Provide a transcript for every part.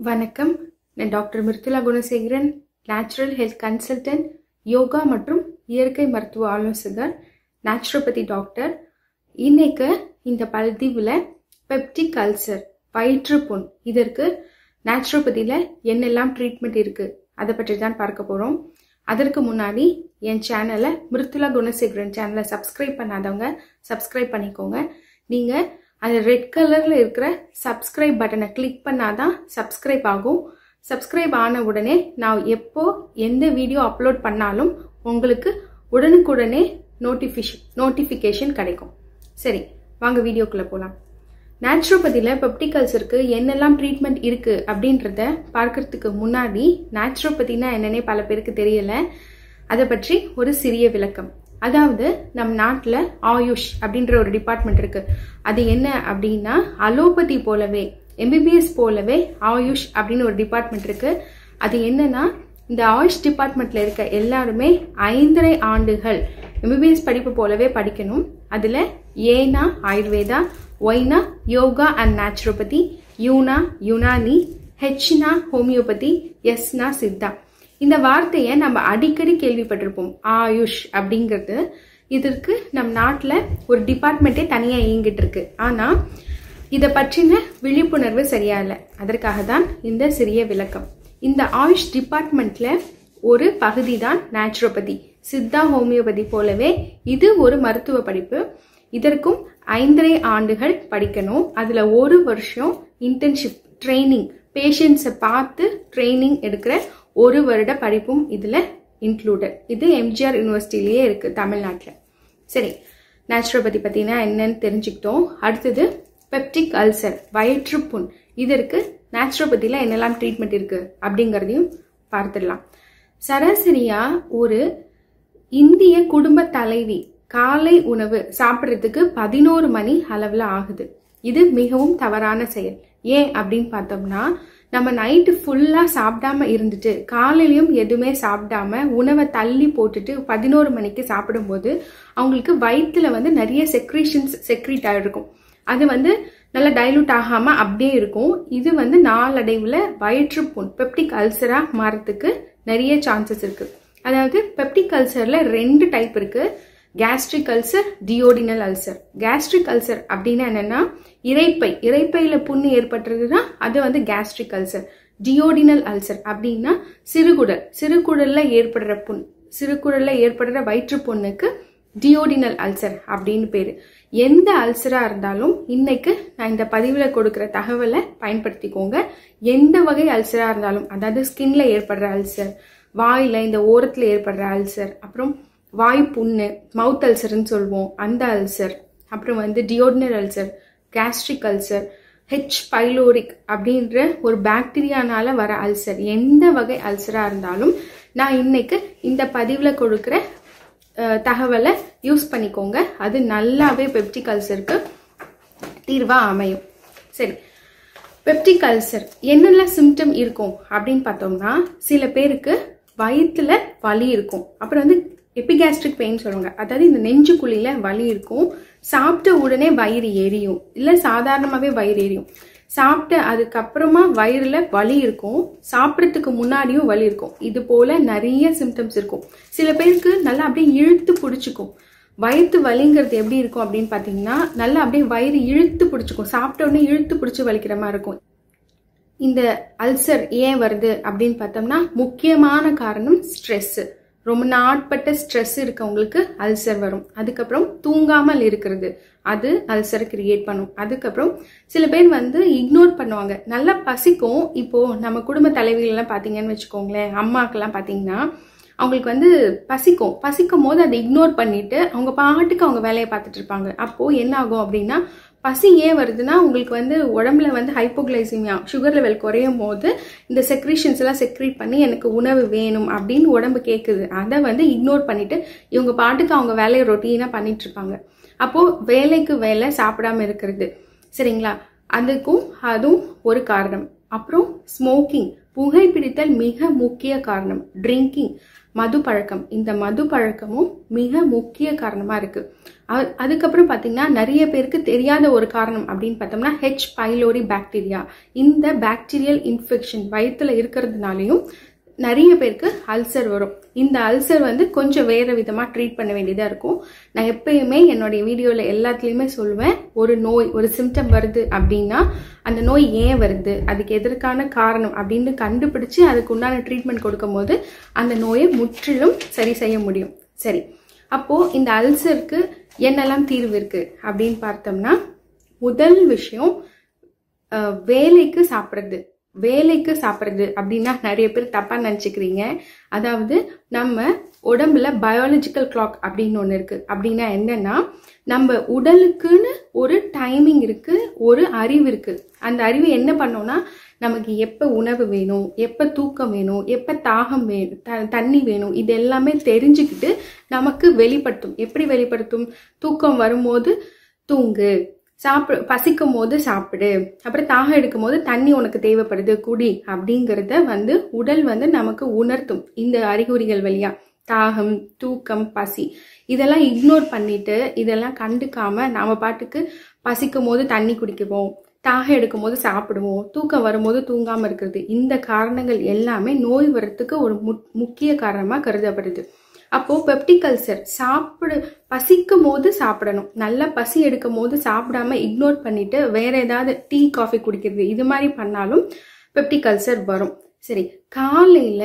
வணக்கம் நான் doctor Mirudhula Gunasekaran natural health consultant yoga மற்றும் இயற்கை மருத்துவ ஆலோசகர் நேச்சுரோபதி டாக்டர் இன்னைக்கு இந்த பதிவில் பெப்டிக் அல்சர் வயிற்றுப்புண் இதற்கு நேச்சுரோபதியில் என்னெல்லாம் ட்ரீட்மெண்ட் இருக்குது அதை பற்றி தான் பார்க்க போகிறோம் அதற்கு முன்னாடி என் சேனலை மிருத்துலா குணசேகரன் சேனலை சப்ஸ்கிரைப் பண்ணாதவங்க சப்ஸ்கிரைப் பண்ணிக்கோங்க நீங்கள் அந்த ரெட் கலரில் இருக்கிற சப்ஸ்கிரைப் பட்டனை கிளிக் பண்ணாதான் சப்ஸ்கிரைப் ஆகும் சப்ஸ்கிரைப் ஆன உடனே நான் எப்போ எந்த வீடியோ அப்லோட் பண்ணாலும் உங்களுக்கு உடனுக்குடனே நோட்டிஃபிஷன் நோட்டிஃபிகேஷன் கிடைக்கும் சரி வாங்க வீடியோக்குள்ளே போகலாம் நேச்சுரோபதியில் பெப்டிக் அல்சருக்கு என்னெல்லாம் ட்ரீட்மெண்ட் இருக்குது அப்படின்றத பார்க்கறதுக்கு முன்னாடி நேச்சுரோபதினா என்னன்னே பல பேருக்கு தெரியல அதை பற்றி ஒரு சிறிய விளக்கம் அதாவது நம் நாட்டில் ஆயுஷ் அப்படின்ற ஒரு டிபார்ட்மெண்ட் இருக்கு அது என்ன அப்படின்னா அலோபதி போலவே எம்பிபிஎஸ் போலவே ஆயுஷ் அப்படின்னு ஒரு டிபார்ட்மெண்ட் இருக்கு அது என்னன்னா இந்த ஆயுஷ் டிபார்ட்மெண்ட்ல இருக்க எல்லாருமே ஐந்தரை ஆண்டுகள் எம்பிபிஎஸ் படிப்பு போலவே படிக்கணும் அதுல ஏனா ஆயுர்வேதா ஒய்னா யோகா அண்ட் நேச்சுரோபதி யூனா யுனானி ஹெச்னா ஹோமியோபதி எஸ்னா சித்தா இந்த வார்த்தையை நம்ம அடிக்கடி கேள்விப்பட்டிருப்போம் ஆயுஷ் அப்படிங்கிறது இதற்கு நம் நாட்டில் ஒரு டிபார்ட்மெண்ட்டே தனியாக இயங்கிட்டு இருக்கு ஆனால் இதை பற்றின விழிப்புணர்வு சரியா இல்லை அதற்காக தான் இந்த சிறிய விளக்கம் இந்த ஆயுஷ் டிபார்ட்மெண்ட்ல ஒரு பகுதி தான் நேச்சுரோபதி சித்தா ஹோமியோபதி போலவே இது ஒரு மருத்துவ படிப்பு இதற்கும் ஐந்தரை ஆண்டுகள் படிக்கணும் அதில் ஒரு வருஷம் இன்டர்ன்ஷிப் ட்ரைனிங் பேஷண்ட்ஸை பார்த்து ட்ரைனிங் எடுக்கிற ஒரு வருட படிப்பும் இதில் இன்க்ளூடட் இது எம்ஜிஆர் யூனிவர்சிட்டிலேயே இருக்குது தமிழ்நாட்டில் சரி நேச்சுரோபதி பற்றினா என்னன்னு தெரிஞ்சுக்கிட்டோம் அடுத்தது பெப்டிக் அல்சர் வயிற்றுப்புண் இதற்கு நேச்சுரோபதியில் என்னெல்லாம் ட்ரீட்மெண்ட் இருக்குது அப்படிங்கிறதையும் பார்த்துடலாம் சராசரியாக ஒரு இந்திய குடும்ப தலைவி காலை உணவு சாப்பிட்றதுக்கு பதினோரு மணி அளவில் ஆகுது இது மிகவும் தவறான செயல் ஏன் அப்படின்னு பார்த்தோம்னா நம்ம நைட்டு ஃபுல்லாக சாப்பிடாம இருந்துட்டு காலையிலையும் எதுவுமே சாப்பிடாம உணவை தள்ளி போட்டுட்டு பதினோரு மணிக்கு சாப்பிடும்போது அவங்களுக்கு வயிற்றுல வந்து நிறைய செக்ரீஷன்ஸ் செக்ரீட் ஆகிருக்கும் அது வந்து நல்லா டைலூட் ஆகாமல் அப்படியே இருக்கும் இது வந்து நாளடைவில் வயிற்றுப்புண் பெப்டிக் அல்சராக மாறத்துக்கு நிறைய சான்சஸ் இருக்குது அதாவது பெப்டிக் அல்சரில் ரெண்டு டைப் இருக்குது gastric ulcer duodenal ulcer gastric ulcer அப்படின்னா என்னன்னா இறைப்பை இறைப்பையில புண்ணு ஏற்பட்டுறதுன்னா அது வந்து கேஸ்ட்ரிக் அல்சர் டியோடினல் அல்சர் அப்படின்னா சிறுகுடல் சிறுகுடல்ல ஏற்படுற புண் சிறுகுடல்ல ஏற்படுற வயிற்று புண்ணுக்கு டியோடினல் அல்சர் அப்படின்னு பேரு எந்த அல்சரா இருந்தாலும் இன்னைக்கு நான் இந்த பதிவில் கொடுக்குற தகவலை பயன்படுத்திக்கோங்க எந்த வகை அல்சரா இருந்தாலும் அதாவது ஸ்கின்ல ஏற்படுற அல்சர் வாயில இந்த ஓரத்துல ஏற்படுற அல்சர் அப்புறம் வாய் புண்ணு மவுத் அல்சர்னு சொல்லுவோம் அந்த அல்சர் அப்புறம் வந்து duodenal ulcer gastric ulcer H pyloric அப்படின்ற ஒரு பாக்டீரியானால வர அல்சர் எந்த வகை அல்சராக இருந்தாலும் நான் இன்னைக்கு இந்த பதிவில் கொடுக்குற தகவலை யூஸ் பண்ணிக்கோங்க அது நல்லாவே பெப்டிக் அல்சருக்கு தீர்வாக அமையும் சரி பெப்டிக் அல்சர் என்னெல்லாம் சிம்டம் இருக்கும் அப்படின்னு பார்த்தோம்னா சில பேருக்கு வயிற்றுல வலி இருக்கும் அப்புறம் வந்து எபிகாஸ்ட்ரிக் பெயின் சொல்லுவாங்க அதாவது இந்த நெஞ்சுக்குழியில வலி இருக்கும் சாப்பிட்ட உடனே வயிறு எரியும் இல்லை சாதாரணமாகவே வயிறு எரியும் சாப்பிட்ட அதுக்கப்புறமா வயிறுல வலி இருக்கும் சாப்பிட்றதுக்கு முன்னாடியும் வலி இருக்கும் இது போல நிறைய சிம்டம்ஸ் இருக்கும் சில பேருக்கு நல்லா அப்படியே இழுத்து பிடிச்சிக்கும் வயிற்று வலிங்கிறது எப்படி இருக்கும் அப்படின்னு பார்த்தீங்கன்னா நல்லா அப்படியே வயிறு இழுத்து பிடிச்சிக்கும் சாப்பிட்ட உடனே இழுத்து பிடிச்சி வலிக்கிற மாதிரி இருக்கும் இந்த அல்சர் ஏன் வருது அப்படின்னு பார்த்தோம்னா முக்கியமான காரணம் ஸ்ட்ரெஸ்ஸு ரொம்ப நாட்பட்ட ஸ்ட்ரெஸ் இருக்கவங்களுக்கு அல்சர் வரும் அதுக்கப்புறம் தூங்காமல் இருக்கிறது அது அல்சரை கிரியேட் பண்ணும் அதுக்கப்புறம் சில பேர் வந்து இக்னோர் பண்ணுவாங்க நல்லா பசிக்கும் இப்போ நம்ம குடும்ப தலைவிகள்லாம் பார்த்தீங்கன்னு வச்சுக்கோங்களேன் அம்மாக்கெல்லாம் பார்த்தீங்கன்னா அவங்களுக்கு வந்து பசிக்கும் பசிக்கும் போது அதை இக்னோர் பண்ணிட்டு அவங்க பாட்டுக்கு அவங்க வேலையை பார்த்துட்டு இருப்பாங்க அப்போ என்ன ஆகும் அப்படின்னா பசி ஏன் வருதுன்னா உங்களுக்கு வந்து உடம்புல வந்து ஹைப்போகிளைசிமியா சுகர் லெவல் குறையும் போது இந்த செக்ரீஷன்ஸ் எல்லாம் செக்ரீட் பண்ணி எனக்கு உணவு வேணும் அப்படின்னு உடம்பு கேட்குது அதை வந்து இக்னோர் பண்ணிட்டு இவங்க பாட்டுக்கு அவங்க வேலையை ரொட்டீனாக பண்ணிட்டு இருப்பாங்க அப்போ வேலைக்கு வேலை சாப்பிடாம இருக்கிறது சரிங்களா அதுக்கும் அதுவும் ஒரு காரணம் அப்புறம் ஸ்மோக்கிங் புகைப்பிடித்தல் மிக முக்கிய காரணம் ட்ரிங்கிங் மது பழக்கம் இந்த மது பழக்கமும் மிக முக்கிய காரணமாக இருக்குது அ- அதுக்கப்புறம் பார்த்தீங்கன்னா நிறைய பேருக்கு தெரியாத ஒரு காரணம் அப்படின்னு பார்த்தோம்னா ஹெச் பைலோரி பாக்டீரியா இந்த பாக்டீரியல் இன்ஃபெக்ஷன் வயிற்றுல இருக்கிறதுனாலையும் நிறைய பேருக்கு அல்சர் வரும் இந்த அல்சர் வந்து கொஞ்சம் வேறு விதமாக ட்ரீட் பண்ண வேண்டியதாக இருக்கும் நான் எப்பயுமே என்னுடைய வீடியோவில் எல்லாத்துலேயுமே சொல்லுவேன் ஒரு நோய் ஒரு சிம்டம் வருது அப்படின்னா அந்த நோய் ஏன் வருது அதுக்கு எதற்கான காரணம் அப்படின்னு கண்டுபிடிச்சு அதுக்கு உண்டான ட்ரீட்மெண்ட் கொடுக்கும்போது அந்த நோயை முற்றிலும் சரி செய்ய முடியும் சரி அப்போது இந்த அல்சருக்கு என்னெல்லாம் தீர்வு இருக்குது அப்படின்னு பார்த்தோம்னா முதல் விஷயம் அஹ், வேலைக்கு சாப்பிட்றது வேலைக்கு சாப்பிட்றது அப்படின்னா நிறைய பேர் தப்பாக நினச்சிக்கிறீங்க அதாவது நம்ம உடம்புல பயாலஜிக்கல் கிளாக் அப்படின்னு ஒன்று இருக்குது அப்படின்னா என்னன்னா நம்ம உடலுக்குன்னு ஒரு டைமிங் இருக்குது ஒரு அறிவு இருக்குது அந்த அறிவு என்ன பண்ணோம்னா நமக்கு எப்போ உணவு வேணும் எப்போ தூக்கம் வேணும் எப்போ தாகம் வேணும் த தண்ணி வேணும் இது எல்லாமே தெரிஞ்சுக்கிட்டு நமக்கு வெளிப்படுத்தும் எப்படி வெளிப்படுத்தும் தூக்கம் வரும்போது தூங்கு சாப்பிடு பசிக்கும் போது சாப்பிடு அப்புறம் தாகம் எடுக்கும் போது தண்ணி உனக்கு தேவைப்படுது குடி அப்படிங்கிறத வந்து உடல் வந்து நமக்கு உணர்த்தும் இந்த அறிகுறிகள் வழியா தாகம் தூக்கம் பசி இதெல்லாம் இக்னோர் பண்ணிட்டு இதெல்லாம் கண்டுக்காம நாம பாட்டுக்கு பசிக்கும் போது தண்ணி குடிக்குவோம் தாகம் எடுக்கும் போது சாப்பிடுவோம் தூக்கம் வரும்போது தூங்காம இருக்கிறது இந்த காரணங்கள் எல்லாமே நோய் வர்றதுக்கு ஒரு மு- முக்கிய காரணமா கருதப்படுது அப்போ பெப்டிக் அல்சர் சாப்பிடு பசிக்கும் போது சாப்பிடணும் நல்லா பசி எடுக்கும் போது சாப்பிடாம இக்னோர் பண்ணிட்டு வேற ஏதாவது டீ காஃபி குடிக்கிறது இது மாதிரி பண்ணாலும் பெப்டிக் அல்சர் வரும் சரி காலையில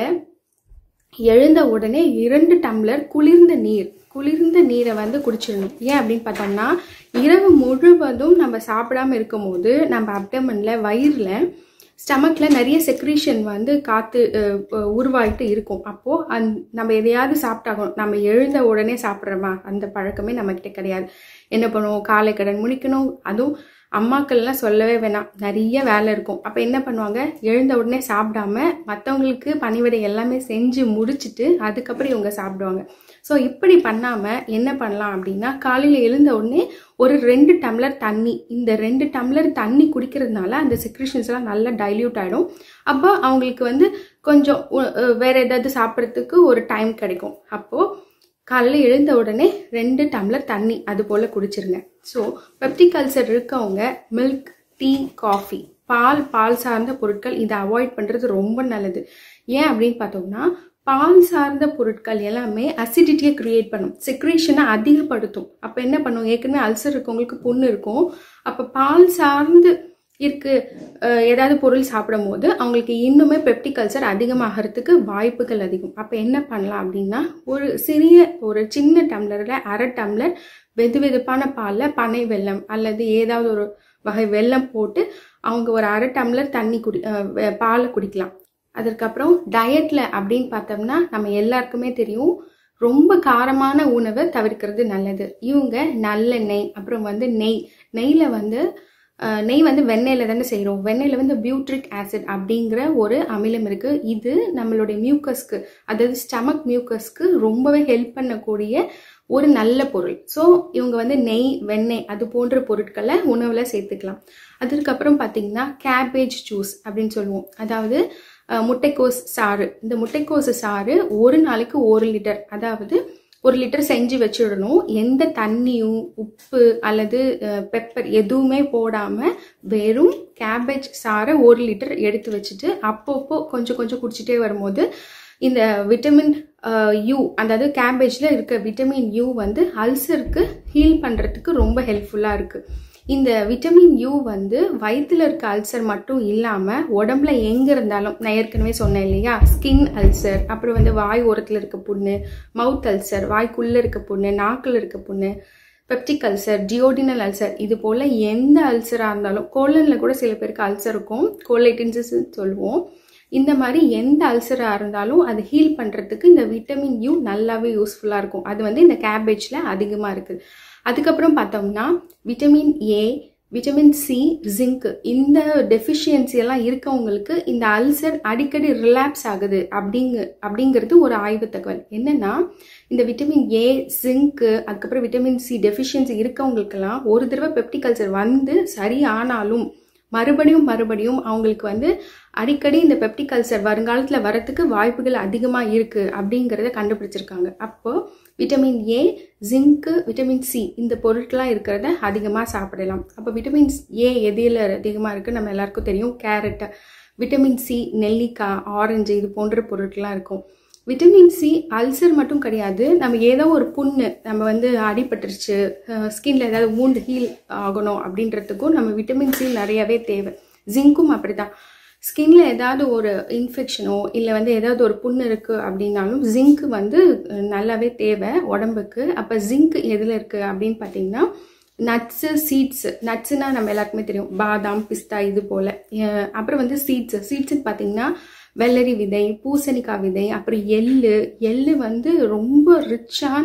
எழுந்த உடனே இரண்டு டம்ளர் குளிர்ந்த நீர் குளிர்ந்த நீரை வந்து குடிச்சிடணும் ஏன் அப்படின்னு பார்த்தோம்னா இரவு முழுவதும் நம்ம சாப்பிடாம இருக்கும்போது நம்ம அப்டமன்ல வயிறுல ஸ்டமக்ல நிறைய செக்ரீஷன் வந்து காத்து அஹ், அஹ், உருவாயிட்டு இருக்கும் அப்போ அந் நம்ம எதையாவது சாப்பிட்டாகணும் நம்ம எழுந்த உடனே சாப்பிட்றோமா அந்த பழக்கமே நம்ம கிட்ட கிடையாது என்ன பண்ணுவோம் காலை கடன் முடிக்கணும் அதுவும் அம்மாக்கள்லாம் சொல்லவே வேணாம் நிறைய வேலை இருக்கும் அப்போ என்ன பண்ணுவாங்க எழுந்த உடனே சாப்பிடாம மற்றவங்களுக்கு பணிவிடை எல்லாமே செஞ்சு முடிச்சிட்டு அதுக்கப்புறம் இவங்க சாப்பிடுவாங்க ஸோ இப்படி பண்ணாமல் என்ன பண்ணலாம் அப்படின்னா காலையில் எழுந்த உடனே ஒரு ரெண்டு டம்ளர் தண்ணி இந்த ரெண்டு டம்ளர் தண்ணி குடிக்கிறதுனால அந்த செக்ரிஷன்ஸ்லாம் நல்லா டைல்யூட் ஆகிடும் அப்போ அவங்களுக்கு வந்து கொஞ்சம் உ- அஹ் வேற ஏதாவது சாப்பிட்றதுக்கு ஒரு டைம் கிடைக்கும் அப்போது காலையில் எழுந்த உடனே ரெண்டு டம்ளர் தண்ணி அது போல் குடிச்சிருங்க ஸோ பெப்டிக் அல்சர் இருக்கவங்க மில்க் டீ காஃபி பால் பால் சார்ந்த பொருட்கள் இதை அவாய்ட் பண்ணுறது ரொம்ப நல்லது ஏன் அப்படின்னு பார்த்தோம்னா பால் சார்ந்த பொருட்கள் எல்லாமே அசிடிட்டியை கிரியேட் பண்ணும் செக்ரேஷனை அதிகப்படுத்தும் அப்போ என்ன பண்ணும் ஏற்கனவே அல்சர் இருக்கவங்களுக்கு புண்ணு இருக்கும் அப்போ பால் சார்ந்து இருக்கு அஹ், ஏதாவது பொருள் சாப்பிடும் போது அவங்களுக்கு இன்னுமே பெப்டிக் அல்சர் அதிகமாகிறதுக்கு வாய்ப்புகள் அதிகம் அப்போ என்ன பண்ணலாம் அப்படின்னா ஒரு சிறிய ஒரு சின்ன டம்ளரில் அரை டம்ளர் வெது வெதுப்பான பாலில் பனை வெல்லம் அல்லது ஏதாவது ஒரு வகை வெல்லம் போட்டு அவங்க ஒரு அரை டம்ளர் தண்ணி குடி அஹ், வெ- பாலை குடிக்கலாம் அதற்கப்புறம் டயட்ல அப்படின்னு பார்த்தோம்னா நம்ம எல்லாருக்குமே தெரியும் ரொம்ப காரமான உணவை தவிர்க்கிறது நல்லது இவங்க நல்லெண்ணெய் அப்புறம் வந்து நெய் நெய்யில் வந்து அஹ், நெய் வந்து வெண்ணெயில் தானே செய்கிறோம் வெண்ணெயில் வந்து பியூட்ரிக் ஆசிட் அப்படிங்கிற ஒரு அமிலம் இருக்குது இது நம்மளுடைய மியூக்கஸ்க்கு அதாவது ஸ்டமக் மியூக்கஸ்க்கு ரொம்பவே ஹெல்ப் பண்ணக்கூடிய ஒரு நல்ல பொருள் ஸோ இவங்க வந்து நெய் வெண்ணெய் அது போன்ற பொருட்களை உணவில் சேர்த்துக்கலாம் அதற்கப்புறம் பார்த்தீங்கன்னா கேபேஜ் ஜூஸ் அப்படின்னு சொல்லுவோம் அதாவது அஹ், முட்டைக்கோஸ் சாறு இந்த முட்டைக்கோஸ் சாறு ஒரு நாளைக்கு ஒரு லிட்டர் அதாவது ஒரு லிட்டர் செஞ்சு வச்சிடணும் எந்த தண்ணியும் உப்பு அல்லது பெப்பர் எதுவுமே போடாமல் வெறும் கேபேஜ் சாறை ஒரு லிட்டர் எடுத்து வச்சுட்டு அப்பப்போ கொஞ்சம் கொஞ்சம் குடிச்சிட்டே வரும்போது இந்த விட்டமின் யூ அதாவது கேபேஜில் இருக்க விட்டமின் யூ வந்து அல்சருக்கு ஹீல் பண்ணுறதுக்கு ரொம்ப ஹெல்ப்ஃபுல்லாக இருக்குது இந்த விட்டமின் யூ வந்து வயிற்றுல இருக்க அல்சர் மட்டும் இல்லாமல் உடம்புல எங்கே இருந்தாலும் நான் ஏற்கனவே சொன்னேன் இல்லையா ஸ்கின் அல்சர் அப்புறம் வந்து வாய் ஓரத்தில் இருக்க புண்ணு மவுத் அல்சர் வாய்க்குள்ளே இருக்க புண்ணு நாக்கில் இருக்க புண்ணு பெப்டிக் அல்சர் ஜியோடினல் அல்சர் இது போல் எந்த அல்சராக இருந்தாலும் கோலனில் கூட சில பேருக்கு அல்சர் இருக்கும் கோலைட்டின்சஸ் சொல்லுவோம் இந்த மாதிரி எந்த அல்சராக இருந்தாலும் அதை ஹீல் பண்ணுறதுக்கு இந்த விட்டமின் யூ நல்லாவே யூஸ்ஃபுல்லாக இருக்கும் அது வந்து இந்த கேபேஜில் அதிகமாக இருக்குது அதுக்கப்புறம் பார்த்தோம்னா vitamin A vitamin C zinc இந்த டெஃபிஷியன்சி எல்லாம் இருக்கவங்களுக்கு இந்த அல்சர் அடிக்கடி ரிலாப்ஸ் ஆகுது அப்படிங்க அப்படிங்கிறது ஒரு ஆய்வு தகவல் என்னன்னா இந்த விட்டமின் ஏ ஜிங்க்கு அதுக்கப்புறம் விட்டமின் சி டெஃபிஷியன்சி இருக்கவங்களுக்கெல்லாம் ஒரு தடவை பெப்டிக் அல்சர் வந்து சரி ஆனாலும் மறுபடியும் மறுபடியும் அவங்களுக்கு வந்து அடிக்கடி இந்த பெப்டிக் அல்சர் வருங்காலத்தில் வரத்துக்கு வாய்ப்புகள் அதிகமாக இருக்குது அப்படிங்கிறத கண்டுபிடிச்சிருக்காங்க அப்போ விட்டமின் ஏ ஜிங்க்கு விட்டமின் சி இந்த பொருட்கள்லாம் இருக்கிறத அதிகமாக சாப்பிடலாம் அப்போ விட்டமின் ஏ எதில் அதிகமாக இருக்குது நம்ம எல்லாருக்கும் தெரியும் கேரட்டு விட்டமின் சி நெல்லிக்காய் ஆரஞ்சு இது போன்ற பொருட்கள்லாம் இருக்கும் விட்டமின் சி அல்சர் மட்டும் கிடையாது நம்ம ஏதோ ஒரு புண்ணு நம்ம வந்து அடிபட்டுருச்சு ஸ்கின்ல ஏதாவது wound ஹீல் ஆகணும் அப்படின்றதுக்கும் நம்ம விட்டமின் சி நிறையவே தேவை ஜிங்க்கும் அப்படிதான் ஸ்கின்ல ஏதாவது ஒரு இன்ஃபெக்ஷனோ இல்லை வந்து ஏதாவது ஒரு புண்ணு இருக்குது அப்படின்னாலும் ஜிங்க் வந்து அஹ், நல்லாவே தேவை உடம்புக்கு அப்போ ஜிங்க் எதில் இருக்குது அப்படின்னு பார்த்தீங்கன்னா நட்ஸு சீட்ஸ் நட்ஸுனா நம்ம எல்லாருக்குமே தெரியும் பாதாம் பிஸ்தா இது போல் அஹ், அப்புறம் வந்து சீட்ஸ் சீட்ஸ்ன்னு பார்த்தீங்கன்னா வெள்ளரி விதை பூசணிக்காய் விதை அப்புறம் எள்ளு எள்ளு வந்து ரொம்ப ரிச்சான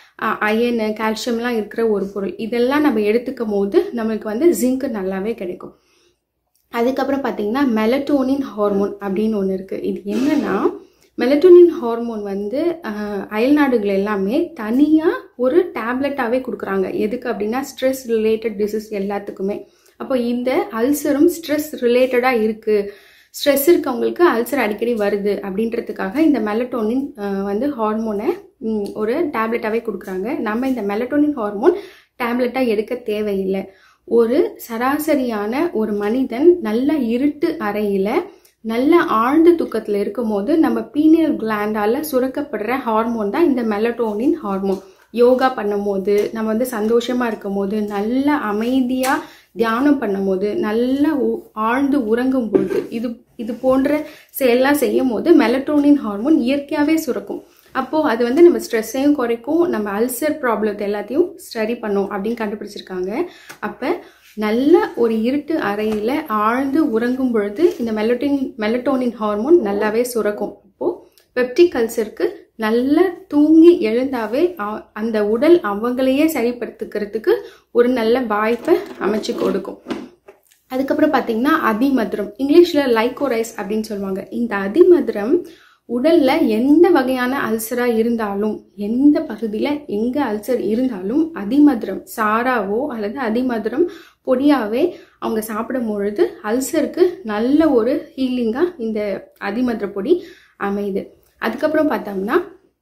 அயனு கால்சியம்லாம் இருக்கிற ஒரு பொருள் இதெல்லாம் நம்ம எடுத்துக்கும் போது நம்மளுக்கு வந்து ஜிங்க் நல்லாவே கிடைக்கும் அதுக்கப்புறம் பார்த்தீங்கன்னா மெலட்டோனின் ஹார்மோன் அப்படின்னு ஒன்று இருக்குது இது என்னன்னா மெலட்டோனின் ஹார்மோன் வந்து அஹ், அயல்நாடுகள் எல்லாமே தனியாக ஒரு டேப்லெட்டாகவே கொடுக்குறாங்க எதுக்கு அப்படின்னா ஸ்ட்ரெஸ் ரிலேட்டட் டிசீஸ் எல்லாத்துக்குமே அப்போ இந்த அல்சரும் ஸ்ட்ரெஸ் ரிலேட்டடாக இருக்குது ஸ்ட்ரெஸ் இருக்கவங்களுக்கு அல்சர் அடிக்கடி வருது அப்படின்றதுக்காக இந்த மெலட்டோனின் அஹ், வந்து ஹார்மோனை ம், ஒரு டேப்லெட்டாகவே கொடுக்குறாங்க நம்ம இந்த மெலட்டோனின் ஹார்மோன் டேப்லெட்டாக எடுக்க தேவையில்லை ஒரு சராசரியான ஒரு மனிதன் நல்ல இருட்டு அறையில் நல்ல ஆழ்ந்த தூக்கத்தில் இருக்கும்போது நம்ம பீனியல் கிளாண்டால சுரக்கப்படுற ஹார்மோன் தான் இந்த மெலட்டோனின் ஹார்மோன் யோகா பண்ணும்போது நம்ம வந்து சந்தோஷமா இருக்கும் போது நல்ல அமைதியா தியானம் பண்ணும்போது நல்லா உ- ஆழ்ந்து உறங்கும் பொழுது இது இது போன்ற செயல்லாம் செய்யும் போது மெலட்டோனின் ஹார்மோன் இயற்கையாகவே சுரக்கும் அப்போ அது வந்து நம்ம ஸ்ட்ரெஸ்ஸையும் குறைக்கும் நம்ம அல்சர் ப்ராப்ளத்தை எல்லாத்தையும் ஸ்டடி பண்ணும் அப்படின்னு கண்டுபிடிச்சிருக்காங்க அப்போ நல்ல ஒரு இருட்டு அறையில் ஆழ்ந்து உறங்கும் பொழுது இந்த மெலட்டோனின் மெலட்டோனின் ஹார்மோன் நல்லாவே சுரக்கும் அப்போது பெப்டிக் அல்சருக்கு நல்ல தூங்கி எழுந்தாவே அ- அந்த உடல் அவங்களையே சரிப்படுத்திக்கிறதுக்கு ஒரு நல்ல வாய்ப்பை அமைச்சு கொடுக்கும் அதுக்கப்புறம் பார்த்தீங்கன்னா அதிமதுரம் இங்கிலீஷில் லைக்கோரைஸ் அப்படின்னு சொல்லுவாங்க இந்த அதிமதுரம் உடல்ல எந்த வகையான அல்சரா இருந்தாலும் எந்த பகுதியில் எங்க அல்சர் இருந்தாலும் அதிமதுரம் சாராவோ அல்லது அதிமதுரம் பொடியாவே அவங்க சாப்பிடும் பொழுது அல்சருக்கு நல்ல ஒரு ஹீலிங்கா இந்த அதிமதுர பொடி அமையுது அதுக்கப்புறம் பார்த்தோம்னா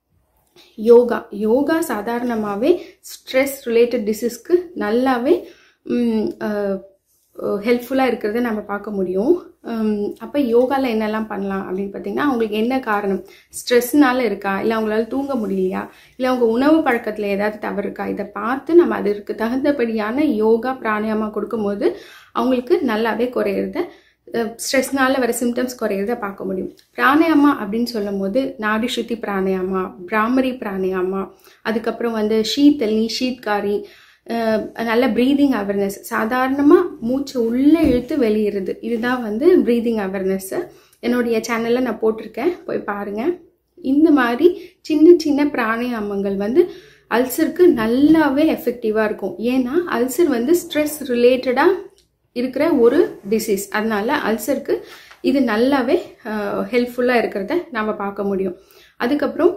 யோகா யோகா சாதாரணமாகவே ஸ்ட்ரெஸ் ரிலேட்டட் டிசீஸ்க்கு நல்லாவே ஹெல்ப்ஃபுல்லாக இருக்கிறத நம்ம பார்க்க முடியும் அப்போ யோகாவில் என்னெல்லாம் பண்ணலாம் அப்படின்னு பார்த்தீங்கன்னா அவங்களுக்கு என்ன காரணம் ஸ்ட்ரெஸ்னால இருக்கா இல்லை அவங்களால தூங்க முடியலையா இல்லை அவங்க உணவு பழக்கத்தில் ஏதாவது தவறு இருக்கா இதை பார்த்து நம்ம அதற்கு தகுந்தபடியான யோகா பிராணாயாமா கொடுக்கும்போது அவங்களுக்கு நல்லாவே குறையிறத ஸ்ட்ரெஸ்னால வர சிம்டம்ஸ் குறையிறத பார்க்க முடியும் பிராணாயாமா அப்படின்னு சொல்லும் போது நாடி சுத்தி பிராணாயாமா பிராமரி பிராணாயாமா அதுக்கப்புறம் வந்து ஷீத்தலி ஷீத்காரி அஹ் நல்ல ப்ரீதிங் அவேர்னஸ் சாதாரணமாக மூச்சு உள்ளே இழுத்து வெளியிடுறது இதுதான் வந்து ப்ரீதிங் அவேர்னஸ் என்னுடைய சேனலில் நான் போட்டிருக்கேன் போய் பாருங்கள் இந்த மாதிரி சின்ன சின்ன பிராணாயாமங்கள் வந்து அல்சருக்கு நல்லாவே எஃபெக்டிவாக இருக்கும் ஏன்னா அல்சர் வந்து ஸ்ட்ரெஸ் ரிலேட்டடாக இருக்கிற ஒரு டிசீஸ் அதனால அல்சருக்கு இது நல்லாவே ஹெல்ப்ஃபுல்லாக இருக்கிறத நம்ம பார்க்க முடியும் அதுக்கப்புறம்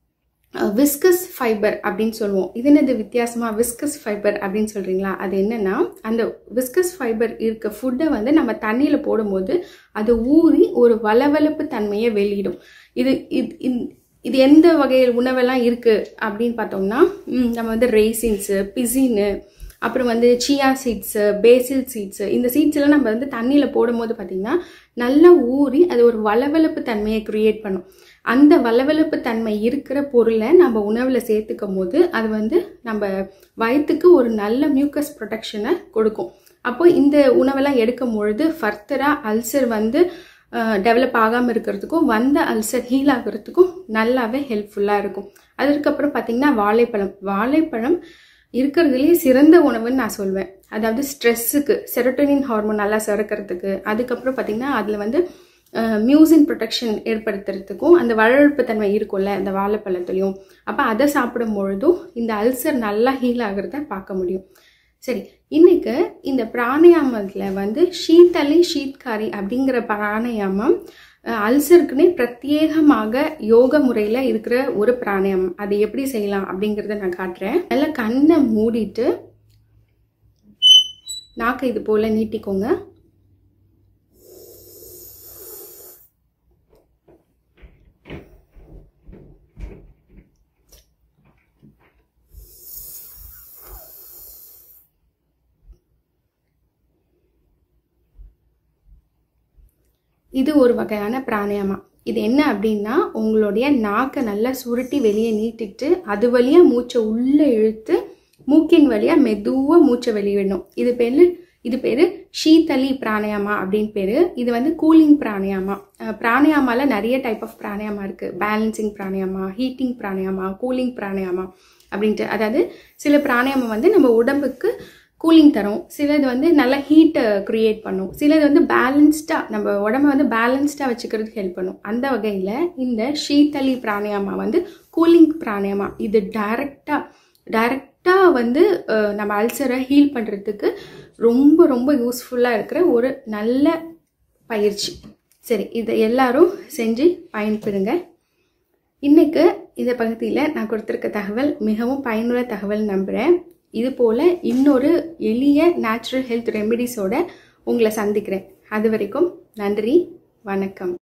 விஸ்கஸ் ஃபைபர் அப்படின்னு சொல்லுவோம் இது என்னது வித்தியாசமா விஸ்கஸ் ஃபைபர் அப்படின்னு சொல்றீங்களா அது என்னன்னா அந்த விஸ்கஸ் ஃபைபர் இருக்க ஃபுட்டை வந்து நம்ம தண்ணியில் போடும்போது அது ஊறி ஒரு வளவளப்பு தன்மையை வெளியிடும் இது இது இந்த- இது எந்த வகையில் உணவெல்லாம் இருக்கு அப்படின்னு பார்த்தோம்னா ம், நம்ம வந்து ரெய்சின்ஸு பிசின்னு அப்புறம் வந்து சியா சீட்ஸு பேசில் சீட்ஸு இந்த சீட்ஸ் எல்லாம் நம்ம வந்து தண்ணியில் போடும்போது பார்த்தீங்கன்னா நல்லா ஊறி அது ஒரு வளவளப்பு தன்மையை கிரியேட் பண்ணும் அந்த வளவளப்பு தன்மை இருக்கிற பொருளை நம்ம உணவில் சேர்த்துக்கும் போது அது வந்து நம்ம வயிற்றுக்கு ஒரு நல்ல மியூக்கஸ் ப்ரொடெக்ஷனை கொடுக்கும் அப்போ இந்த உணவெல்லாம் எடுக்கும் பொழுது ஃபர்தராக அல்சர் வந்து டெவலப் ஆகாமல் இருக்கிறதுக்கும் வந்த அல்சர் ஹீல் ஆகிறதுக்கும் நல்லாவே ஹெல்ப்ஃபுல்லாக இருக்கும் அதுக்கப்புறம் பார்த்தீங்கன்னா வாழைப்பழம் வாழைப்பழம் இருக்கிறதுலே சிறந்த உணவுன்னு நான் சொல்வேன் அதாவது ஸ்ட்ரெஸ்ஸுக்கு செரோட்டோனின் ஹார்மோன் நல்லா சுரக்கிறதுக்கு அதுக்கப்புறம் பார்த்தீங்கன்னா அதில் வந்து மியூசின் ப்ரொடெக்ஷன் ஏற்படுத்துறதுக்கும் அந்த வளர்ப்பு தன்மை இருக்கும்ல அந்த வாழைப்பழத்துலையும் அப்போ அதை சாப்பிடும் பொழுதும் இந்த அல்சர் நல்லா ஹீல் ஆகிறத பார்க்க முடியும் சரி இன்னைக்கு இந்த பிராணாயாமத்தில் வந்து ஷீத்தலி ஷீத்காரி அப்படிங்கிற பிராணாயாமம் அஹ், அல்சருக்குன்னே பிரத்யேகமாக யோக முறையில் இருக்கிற ஒரு பிராணாயாமம் அது எப்படி செய்யலாம் அப்படிங்கிறத நான் காட்டுறேன் நல்லா கண்ணை மூடிட்டு நாக்கை இது போல் நீட்டிக்கோங்க இது ஒரு வகையான பிராணாயாமா இது என்ன அப்படின்னா உங்களுடைய நாக்கை நல்லா சுருட்டி வெளியே நீட்டிட்டு அது வழியாக மூச்சை உள்ளே இழுத்து மூக்கின் வழியாக மெதுவாக மூச்சை வெளியிடணும் இது பேர் இது பேர் ஷீதலி பிராணாயாமா அப்படின்னு பேர் இது வந்து கூலிங் பிராணாயாமா அஹ் பிராணாயாமால நிறைய டைப் ஆஃப் பிராணாயாமா இருக்குது balancing pranayama heating pranayama cooling pranayama அப்படின்ட்டு அதாவது சில பிராணாயாமம் வந்து நம்ம உடம்புக்கு கூலிங் தரும் சிலது வந்து நல்ல ஹீட்டை க்ரியேட் பண்ணும் சிலது வந்து பேலன்ஸ்டாக நம்ம உடம்ப வந்து பேலன்ஸ்டாக வச்சுக்கிறதுக்கு ஹெல்ப் பண்ணும் அந்த வகையில் இந்த ஷீதலி பிராணாயாமா வந்து கூலிங் பிராணாயாமா இது டைரெக்டாக டைரெக்டாக வந்து அஹ், நம்ம அல்சரை ஹீல் பண்ணுறதுக்கு ரொம்ப ரொம்ப யூஸ்ஃபுல்லாக இருக்கிற ஒரு நல்ல பயிற்சி சரி இதை எல்லாரும் செஞ்சு பயன்பெறுங்க இன்னைக்கு இந்த பகுதியில் நான் கொடுத்துருக்க தகவல் மிகவும் பயனுள்ள தகவல் நம்புகிறேன் இது போல் இன்னொரு எளிய நேச்சுரல் ஹெல்த் ரெமெடிஸோட உங்களை சந்திக்கிறேன் அது வரைக்கும் நன்றி வணக்கம்